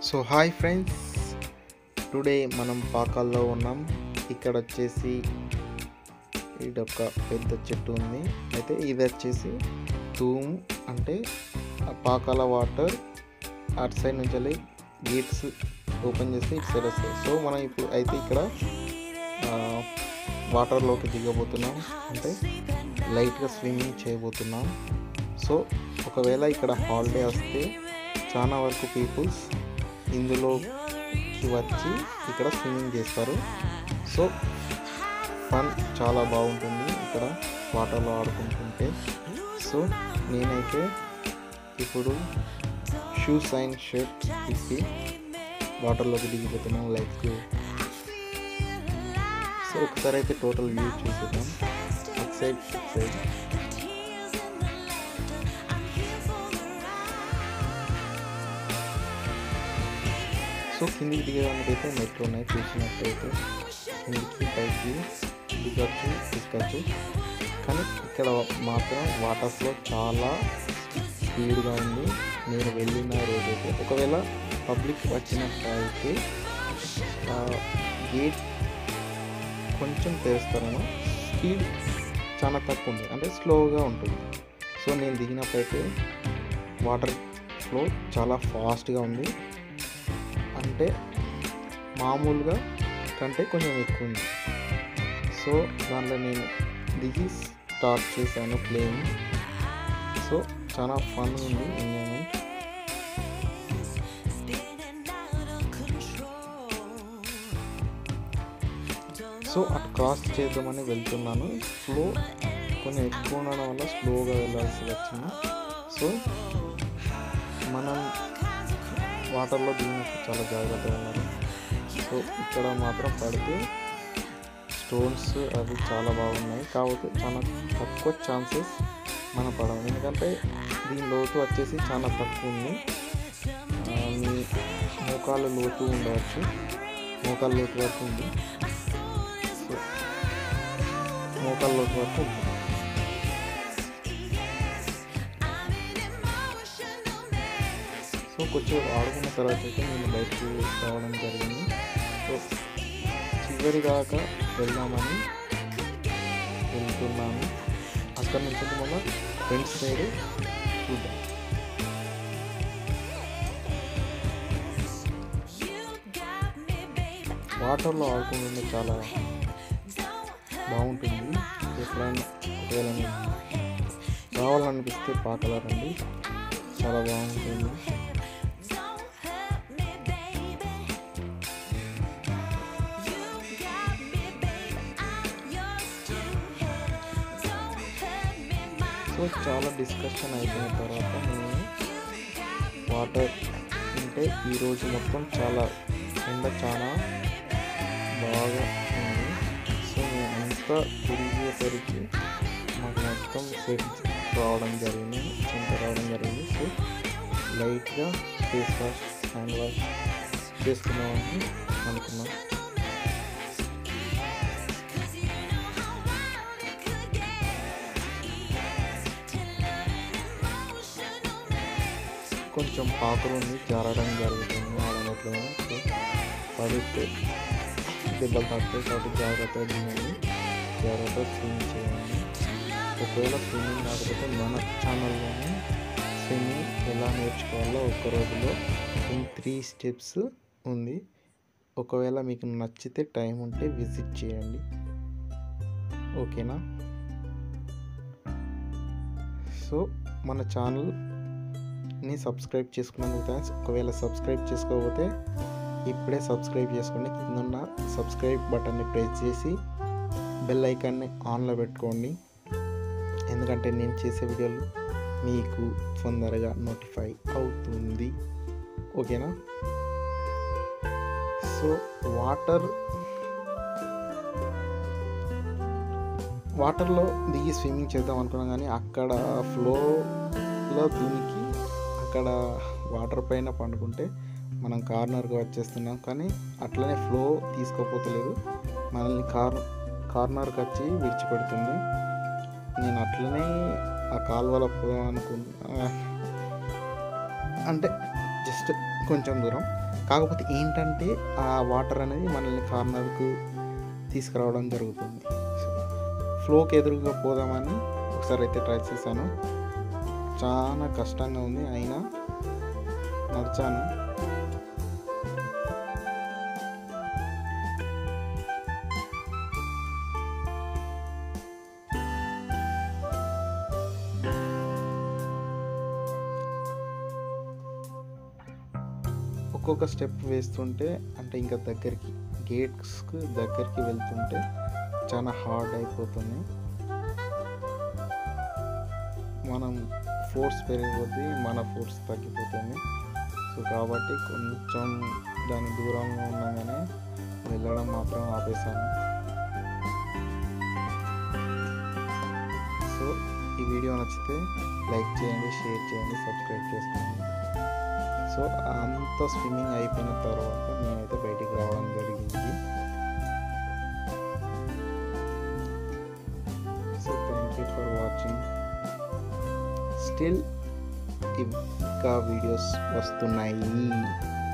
so hi friends today మనం పాకాల్లో ఉన్నాం ఇక్కడ వచ్చేసి ఇదొక పెద్ద చెట్టు ఉంది అయితే ఇది వచ్చేసి తూము అంటే ఆ పాకాల వాటర్ అటు సైడ్ నుంచి వెళ్ళి గేట్స్ ఓపెన్ చేస్తే ఇటు సైడ్ వస్తాయి సో మనం ఇప్పుడు అయితే ఇక్కడ ఆ, వాటర్లోకి దిగబోతున్నాం అంటే లైట్గా స్విమ్మింగ్ చేయబోతున్నాం సో ఒకవేళ ఇక్కడ హాలిడే వస్తే చాలా వరకు పీపుల్స్ ఇందులోకి వచ్చి ఇక్కడ స్విమ్మింగ్ చేస్తారు సో ఫన్ చాలా బాగుంటుంది ఇక్కడ వాటర్లో ఆడుకుంటుంటే సో నేనైతే ఇప్పుడు షూస్ అండ్ షర్ట్ ఇప్పి వాటర్లోకి దిగిపోతున్నాం లైక్ సో ఒకసారి అయితే టోటల్ వ్యూ చూసేద్దాం ఒక సైడ్ ఒక సైడ్ సో కిందికి దిగడానికి అయితే మెట్లు ఉన్నాయి చూసినట్టయితే కిందికి పైకి దిగచ్చు తీసుకొచ్చు కానీ ఇక్కడ మాత్రం వాటర్ ఫ్లో చాలా స్పీడ్గా ఉంది నేను వెళ్ళిన రోజైతే ఒకవేళ పబ్లిక్ వచ్చినట్టయితే గేట్ కొంచెం తెరుస్తారను స్పీడ్ చాలా తక్కువ ఉంది అంటే స్లోగా ఉంటుంది సో నేను దిగినప్పుడైతే వాటర్ ఫ్లో చాలా ఫాస్ట్గా ఉంది అంటే మామూలుగా కంటే కొంచెం ఎక్కువ ఉంది సో దాంట్లో నేను దిగి స్టార్ట్ చేశాను ప్లేయింగ్ సో చాలా ఫన్ ఉంది ఎంజాయ్మెంట్ సో అటు క్రాస్ చేద్దామని వెళ్తున్నాను స్లో కొంచెం ఎక్కువ ఉండడం వల్ల స్లోగా వెళ్ళాల్సి వచ్చింది సో మనం వాటర్లో దిగినప్పుడు చాలా జాగ్రత్తగా ఉండాలి సో ఇక్కడ మాత్రం పడితే స్టోన్స్ అవి చాలా బాగున్నాయి కాకపోతే చాలా తక్కువ ఛాన్సెస్ మనం పడము ఎందుకంటే దీని లోతు వచ్చేసి చాలా తక్కువ ఉంది ఆ, మీ మోకాలు లోతు ఉండవచ్చు మోకాలు లోతు వరకు ఉంది సో మోకాలు లోతు వరకు ఉంది సో కొంచెం ఆడుకున్న తర్వాత అయితే నేను బయటకు రావడం జరిగింది సో చివరి దాకా వెళ్దామని వెళ్తున్నాను అక్కడ నుంచి అయితే మళ్ళీ ఫ్రెండ్స్ సైడ్ చూద్దాం వాటర్లో ఆడుకుంటుంటే చాలా బాగుంటుంది ఎప్పుడైనా ఒకవేళ మీకు రావాలనిపిస్తే పాకలారండి చాలా బాగుంటుంది సో చాలా డిస్కషన్ అయిపోయిన తర్వాత నేను వాటర్ అంటే ఈరోజు మొత్తం చాలా ఎండ చాలా బాగా ఉంది సో నేను అంతా తిరిగేసరికి మాకు మొత్తం సెట్ రావడం జరిగింది చెంత రావడం జరిగింది సో లైట్గా ఫేస్ వాష్ హ్యాండ్ వాష్ చేసుకుందామని అనుకున్నాం కొంచెం పాకులు ఉంది జారడం జరుగుతుంది ఆడనట్లు సో పడితే దెబ్బలు తాకుతాయి కాబట్టి జాగ్రత్తగా దిగండి జాగ్రత్తగా స్విమ్మింగ్ చేయండి ఒకవేళ స్విమ్మింగ్ కాకపోతే మన ఛానల్లోనే స్విమ్మింగ్ ఎలా నేర్చుకోవాలో ఒక రోజులో ఇన్ త్రీ స్టెప్స్ ఉంది ఒకవేళ మీకు నచ్చితే టైం ఉంటే విజిట్ చేయండి ఓకేనా సో మన ఛానల్ని సబ్స్క్రైబ్ చేసుకున్నందుకు థ్యాంక్స్ ఒకవేళ సబ్స్క్రైబ్ చేసుకోకపోతే ఇప్పుడే సబ్స్క్రైబ్ చేసుకోండి కింద ఉన్న సబ్స్క్రైబ్ బటన్ని ప్రెస్ చేసి బెల్ ఐకాన్ని ఆన్లో పెట్టుకోండి ఎందుకంటే నేను చేసే వీడియోలు మీకు తొందరగా నోటిఫై అవుతుంది ఓకేనా సో వాటర్ వాటర్లో దిగి స్విమ్మింగ్ చేద్దాం అనుకున్నాం కానీ అక్కడ ఫ్లోలో దునికి అక్కడ వాటర్ పైన పండుకుంటే మనం కార్నర్గా వచ్చేస్తున్నాం కానీ అట్లనే ఫ్లో తీసుకోపోతలేదు మనల్ని కార్ కార్నర్కి వచ్చి విడిచిపెడుతుంది నేను అట్లనే ఆ కాలువలో పోదాం అనుకున్నా అంటే జస్ట్ కొంచెం దూరం కాకపోతే ఏంటంటే ఆ వాటర్ అనేది మనల్ని కార్నర్కు తీసుకురావడం జరుగుతుంది ఫ్లోకి ఎదురుగా పోదామని ఒకసారి అయితే ట్రై చేశాను చాలా కష్టంగా ఉంది అయినా నడిచాను ఒక్కొక్క స్టెప్ వేస్తుంటే అంటే ఇంకా దగ్గరికి గేట్స్కి దగ్గరికి వెళ్తుంటే చాలా హార్డ్ అయిపోతుంది మనం ఫోర్స్ పెరిగిపోద్ది మన ఫోర్స్ తగ్గిపోతుంది సో కాబట్టి కొంచెం దాని దూరంగా ఉండగానే వెళ్ళడం మాత్రం ఆపేశాను సో ఈ వీడియో నచ్చితే లైక్ చేయండి షేర్ చేయండి సబ్స్క్రైబ్ చేసుకోండి సో అంత స్విమ్మింగ్ అయిపోయిన తర్వాత నేనైతే బయటికి రావడం జరిగింది so thank you for watching still ఇంకా వీడియోస్ వస్తున్నాయి